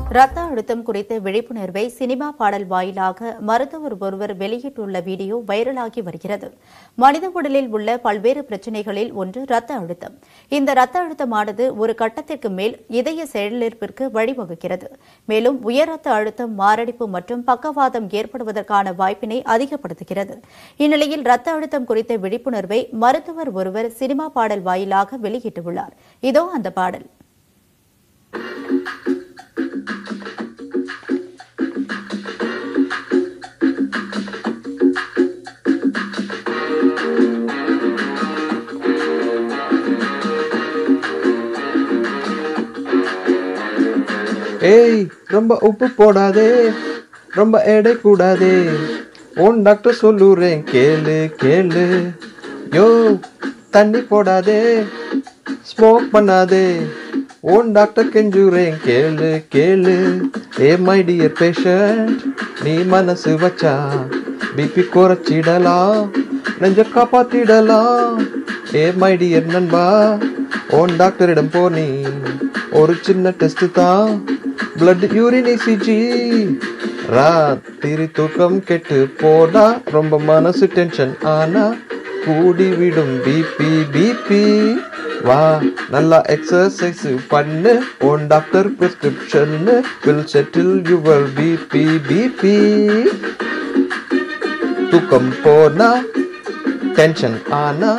ரத்த அழுத்தம் குறித்த விழிப்புணர்வை சினிமா பாடல் வாயிலாக மருத்துவர் ஒருவர் வெளியிட்டுள்ள வீடியோ வைரலாகி வருகிறது மனித உடலில் உள்ள பல்வேறு பிரச்சினைகளில் ஒன்று ரத்த அழுத்தம் இந்த ரத்த அழுத்தமானது ஒரு கட்டத்திற்கு மேல் இதய செயலிழப்பிற்கு வழிவகுக்கிறது மேலும் உயர் ரத்த அழுத்தம் மாரடைப்பு மற்றும் பக்கவாதம் ஏற்படுவதற்கான வாய்ப்பினை அதிகப்படுத்துகிறது இந்நிலையில் ரத்த அழுத்தம் குறித்த விழிப்புணர்வை மருத்துவர் ஒருவர் சினிமா பாடல் வாயிலாக வெளியிட்டுள்ளார் இதோ அந்த பாடல் ஏய் ரொம்ப உப்பு போடாதே ரொம்ப எடை கூடாதே உன் டாக்டர் சொல்லுறேன் கேளு கேளு யோ தண்ணி போடாதே ஸ்மோக் பண்ணாதே உன் டாக்டர் கெஞ்சுறேன் கேளு கேளு ஏ மை டியர் பேஷண்ட் நீ மனசு வச்சா பிபி குறைச்சிடலாம் நெஞ்ச காப்பாத்திடலாம் ஏ மை டியர் நண்பா உன் டாக்டரிடம் போனி ஒரு சின்ன டெஸ்ட் தான் பிளட் யூரின் இசிஜி ராத்திரி தூக்கம் கெட்டு போனா ரொம்ப மனசு டென்ஷன் ஆனா கூடி விடும் பிபி பிபி வா நல்லா எக்ஸசைஸ் பண்ணு உன் doctor prescription will settle your BP BP தூக்கம் போனா டென்ஷன் ஆனா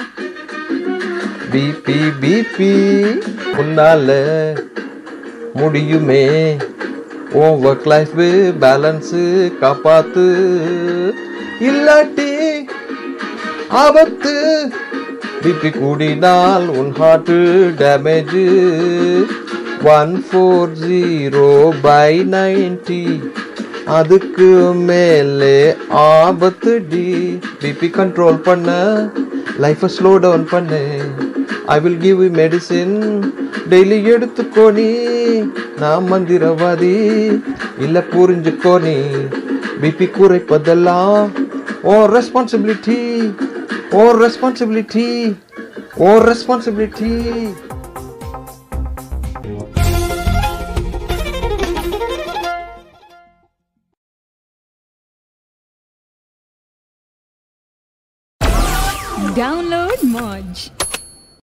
பிபி பிபி உன்னால முடியுமே உன் ஒர்க் லைஃப் பேலன்ஸு காப்பாத்து இல்லாட்டி ஆபத்து பிபி கூடினால் உன் heart damage one four zero by ninety அதுக்கு மேலே ஆபத்து டி பிபி கண்ட்ரோல் பண்ண லைஃப்பை ஸ்லோ டவுன் பண்ணு I will give you medicine daily எடுத்துக்கோ நீ நான் மந்திரவாதி இல்ல புரிஞ்சுக்கோ நீ பிபி குறைப்பதெல்லாம் oh responsibility oh responsibility oh responsibility Download Moj.